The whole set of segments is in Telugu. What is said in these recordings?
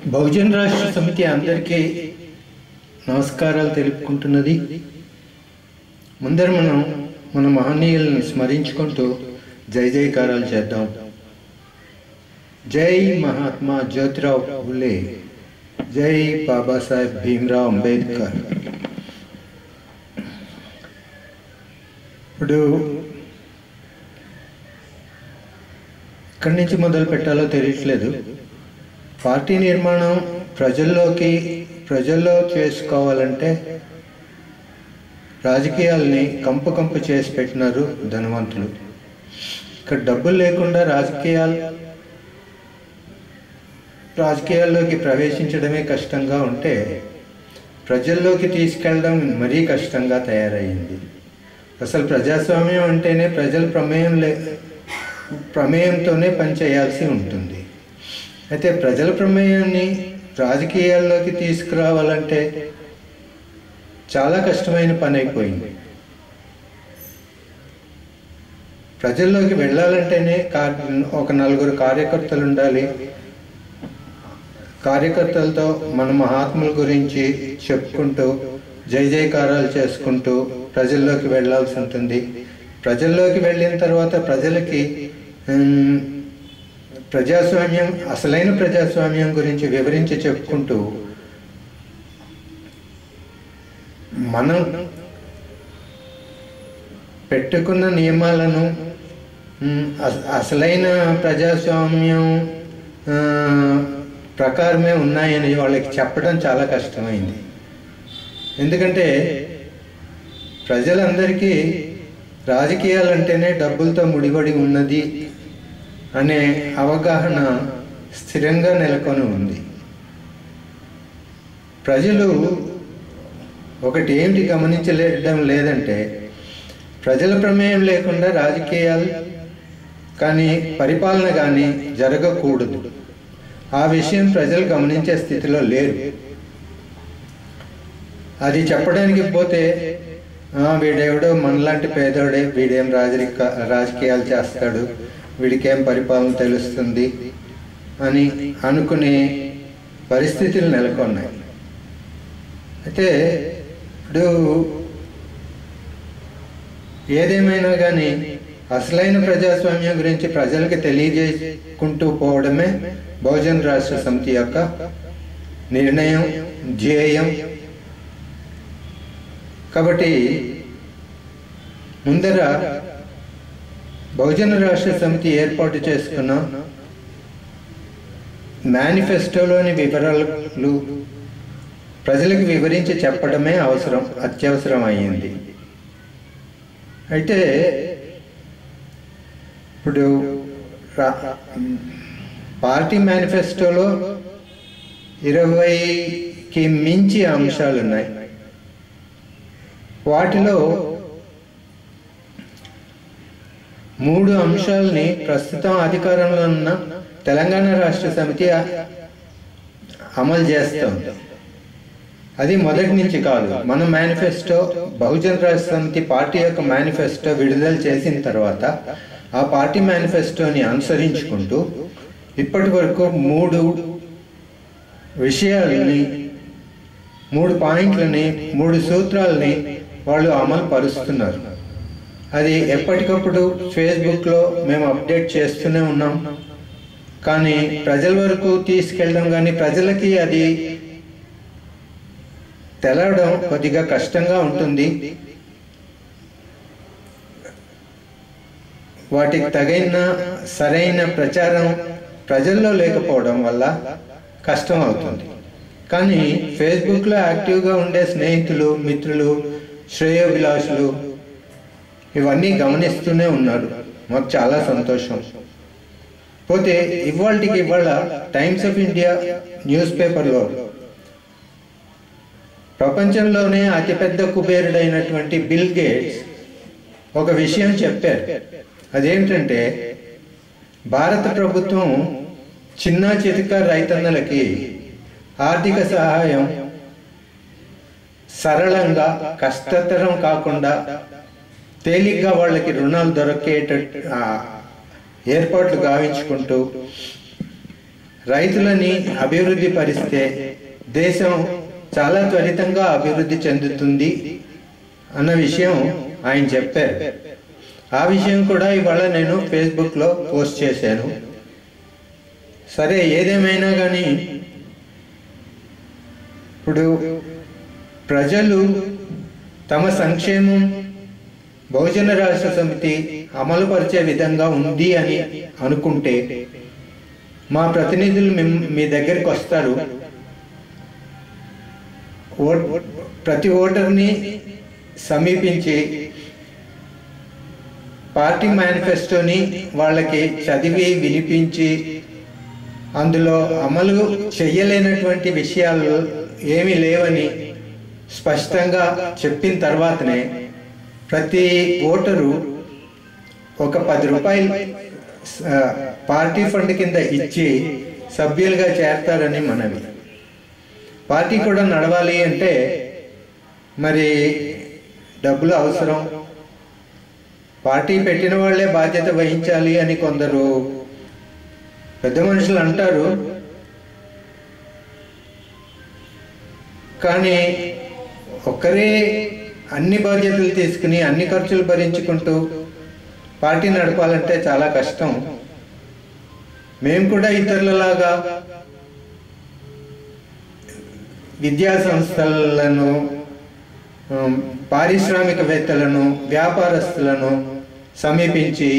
బహుజన్ రాష్ట్ర సమితి అందరికీ నమస్కారాలు తెలుపుకుంటున్నది ముందర మనం మన మహనీయులను స్మరించుకుంటూ జై జయకారాలు చేద్దాం జై మహాత్మా జ్యోతిరావు ఫులే జై బాబాసాహెబ్ భీమ్రావ్ అంబేద్కర్ ఇప్పుడు ఎక్కడి నుంచి మొదలు పెట్టాలో తెలియట్లేదు పార్టీ నిర్మాణం ప్రజల్లోకి ప్రజల్లో చేసుకోవాలంటే రాజకీయాల్ని కంపు కంపు చేసి పెట్టినారు ధనవంతులు ఇక్కడ డబ్బులు లేకుండా రాజకీయాలు రాజకీయాల్లోకి ప్రవేశించడమే కష్టంగా ఉంటే ప్రజల్లోకి తీసుకెళ్ళడం మరీ కష్టంగా తయారయ్యింది అసలు ప్రజాస్వామ్యం అంటేనే ప్రజల ప్రమేయం లే ప్రమేయంతోనే పనిచేయాల్సి ఉంటుంది అయితే ప్రజల ప్రమేయాన్ని రాజకీయాల్లోకి తీసుకురావాలంటే చాలా కష్టమైన పని అయిపోయింది ప్రజల్లోకి వెళ్ళాలంటేనే ఒక నలుగురు కార్యకర్తలు ఉండాలి కార్యకర్తలతో మన మహాత్ముల గురించి చెప్పుకుంటూ జై జయకారాలు చేసుకుంటూ ప్రజల్లోకి వెళ్ళాల్సి ఉంటుంది ప్రజల్లోకి వెళ్ళిన తర్వాత ప్రజలకి ప్రజాస్వామ్యం అసలైన ప్రజాస్వామ్యం గురించి వివరించి చెప్పుకుంటూ మనం పెట్టుకున్న నియమాలను అసలైన ప్రజాస్వామ్యం ప్రకారమే ఉన్నాయని వాళ్ళకి చెప్పడం చాలా కష్టమైంది ఎందుకంటే ప్రజలందరికీ రాజకీయాలంటేనే డబ్బులతో ముడిపడి ఉన్నది అనే అవగాహన స్థిరంగా నెలకొని ఉంది ప్రజలు ఒకటి ఏమిటి గమనించలేడం లేదంటే ప్రజల ప్రమేయం లేకుండా రాజకీయాలు కానీ పరిపాలన కానీ జరగకూడదు ఆ విషయం ప్రజలు గమనించే స్థితిలో లేరు అది చెప్పడానికి పోతే వీడెవడో మనలాంటి పేదోడే వీడేం రాజరిక రాజకీయాలు చేస్తాడు వీడికేం పరిపాలన తెలుస్తుంది అని అనుకునే పరిస్థితులు నెలకొన్నాయి అయితే ఇప్పుడు ఏదేమైనా కానీ అసలైన ప్రజాస్వామ్యం గురించి ప్రజలకు తెలియజేసుకుంటూ పోవడమే బహుజన్ రాష్ట్ర సమితి యొక్క నిర్ణయం ధ్యేయం కాబట్టి ముందర బహుజన రాష్ట్ర సమితి ఏర్పాటు చేసుకున్న మేనిఫెస్టోలోని వివరాలు ప్రజలకు వివరించి చెప్పడమే అవసరం అత్యవసరం అయ్యింది అయితే ఇప్పుడు పార్టీ మేనిఫెస్టోలో ఇరవైకి మించి అంశాలు ఉన్నాయి వాటిలో మూడు అంశాలని ప్రస్తుతం అధికారంలో ఉన్న తెలంగాణ రాష్ట్ర సమితి అమలు చేస్తుంది అది మొదటి నుంచి కాదు మన మేనిఫెస్టో బహుజన్ రాష్ట్ర సమితి పార్టీ యొక్క మేనిఫెస్టో విడుదల చేసిన తర్వాత ఆ పార్టీ మేనిఫెస్టోని అనుసరించుకుంటూ ఇప్పటి వరకు మూడు విషయాలని మూడు పాయింట్లని మూడు సూత్రాలని వాళ్ళు అమలు పరుస్తున్నారు అది ఎప్పటికప్పుడు ఫేస్బుక్లో మేము అప్డేట్ చేస్తూనే ఉన్నాం కానీ ప్రజల వరకు తీసుకెళ్ళడం కానీ ప్రజలకి అది తెలవడం కొద్దిగా కష్టంగా ఉంటుంది వాటికి తగిన సరైన ప్రచారం ప్రజల్లో లేకపోవడం వల్ల కష్టం అవుతుంది కానీ ఫేస్బుక్లో యాక్టివ్గా ఉండే స్నేహితులు మిత్రులు శ్రేయోభిలాషులు ఇవన్నీ గమనిస్తూనే ఉన్నారు మాకు చాలా సంతోషం పోతే ఇవాళకి ఇవాళ టైమ్స్ ఆఫ్ ఇండియా న్యూస్ పేపర్లో ప్రపంచంలోనే అతిపెద్ద కుబేరుడైనటువంటి బిల్ గేట్స్ ఒక విషయం చెప్పారు అదేంటంటే భారత ప్రభుత్వం చిన్న చితిక రైతన్నలకి ఆర్థిక సహాయం సరళంగా కష్టతరం కాకుండా తేలిగ్గా వాళ్ళకి రుణాలు దొరికేట ఏర్పాట్లు గావించుకుంటూ రైతులని అభివృద్ధి పరిస్తే దేశం చాలా త్వరితంగా అభివృద్ధి చెందుతుంది అన్న విషయం ఆయన చెప్పారు ఆ విషయం కూడా ఇవాళ నేను ఫేస్బుక్లో పోస్ట్ చేశాను సరే ఏదేమైనా కానీ ఇప్పుడు ప్రజలు తమ సంక్షేమం బహుజన రాష్ట్ర సమితి అమలుపరిచే విధంగా ఉంది అని అనుకుంటే మా ప్రతినిధులు మిమ్- మీ దగ్గరికి వస్తారు ఓ- ప్రతి ఓటర్ని సమీపించి పార్టీ మేనిఫెస్టోని వాళ్ళకి చదివి వినిపించి అందులో అమలు చెయ్యలేనటువంటి విషయాలు ఏమీ లేవని స్పష్టంగా చెప్పిన తర్వాతనే ప్రతి ఓటరు ఒక పది రూపాయలు ఆ, పార్టీ ఫండ్ కింద ఇచ్చి సభ్యులుగా చేరతారని మనవి పార్టీ కూడా నడవాలి అంటే మరి డబ్బులు అవసరం పార్టీ పెట్టిన వాళ్ళే బాధ్యత వహించాలి అని కొందరు పెద్ద మనుషులు అంటారు కానీ ఒక్కరే అన్ని బాధ్యతలు తీసుకుని అన్ని ఖర్చులు భరించుకుంటూ పార్టీ నడపాలంటే చాలా కష్టం మేము కూడా ఇతరులలాగా విద్యా సంస్థలను ఉమ్, పారిశ్రామికవేత్తలను వ్యాపారస్తులను సమీపించి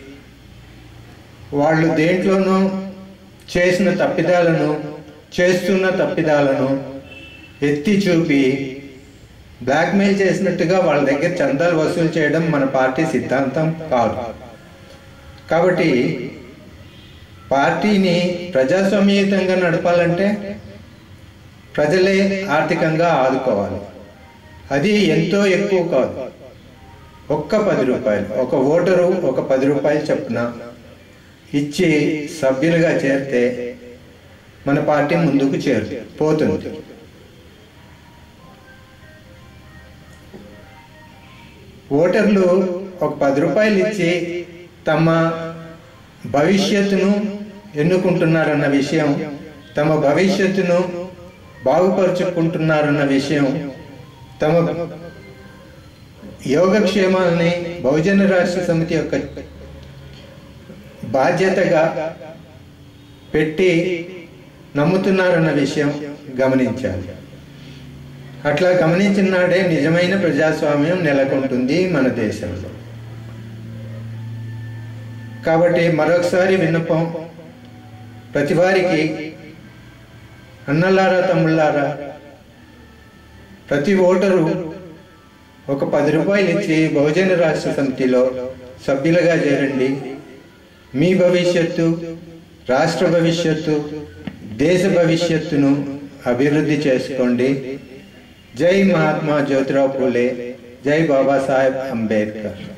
వాళ్ళు దేంట్లోనూ చేసిన తప్పిదాలను చేస్తున్న తప్పిదాలను ఎత్తి చూపి బ్లాక్మెయిల్ చేసినట్టుగా వాళ్ళ దగ్గర చందాలు వసూలు చేయడం మన పార్టీ సిద్ధాంతం కాదు కాబట్టి పార్టీని ప్రజాస్వామ్యయుతంగా నడపాలంటే ప్రజలే ఆర్థికంగా ఆదుకోవాలి అది ఎంతో ఎక్కువ కాదు ఒక్క పది రూపాయలు ఒక ఓటరు ఒక పది రూపాయలు చొప్పున ఇచ్చి సభ్యులుగా చేరితే మన పార్టీ ముందుకు చేరు పోతుంది ఓటర్లు ఒక పది రూపాయలు ఇచ్చి తమ భవిష్యత్తును ఎన్నుకుంటున్నారన్న విషయం తమ భవిష్యత్తును బాగుపరుచుకుంటున్నారన్న విషయం తమ యోగక్షేమాలని బహుజన రాష్ట్ర సమితి యొక్క బాధ్యతగా పెట్టి నమ్ముతున్నారన్న విషయం గమనించాలి అట్లా గమనించిన నాడే నిజమైన ప్రజాస్వామ్యం నెలకొంటుంది మన దేశంలో కాబట్టి మరొకసారి విన్నపం ప్రతి వారికి అన్నలారా తమ్ముళ్ళారా ప్రతి ఓటరు ఒక పది రూపాయలు ఇచ్చి బహుజన రాష్ట్ర సమితిలో సభ్యులుగా చేరండి మీ భవిష్యత్తు రాష్ట్ర భవిష్యత్తు దేశ భవిష్యత్తును అభివృద్ధి చేసుకోండి జై మహాత్మా జ్యోతిరావు పూలే జై బాబాసాహెబ్ అంబేద్కర్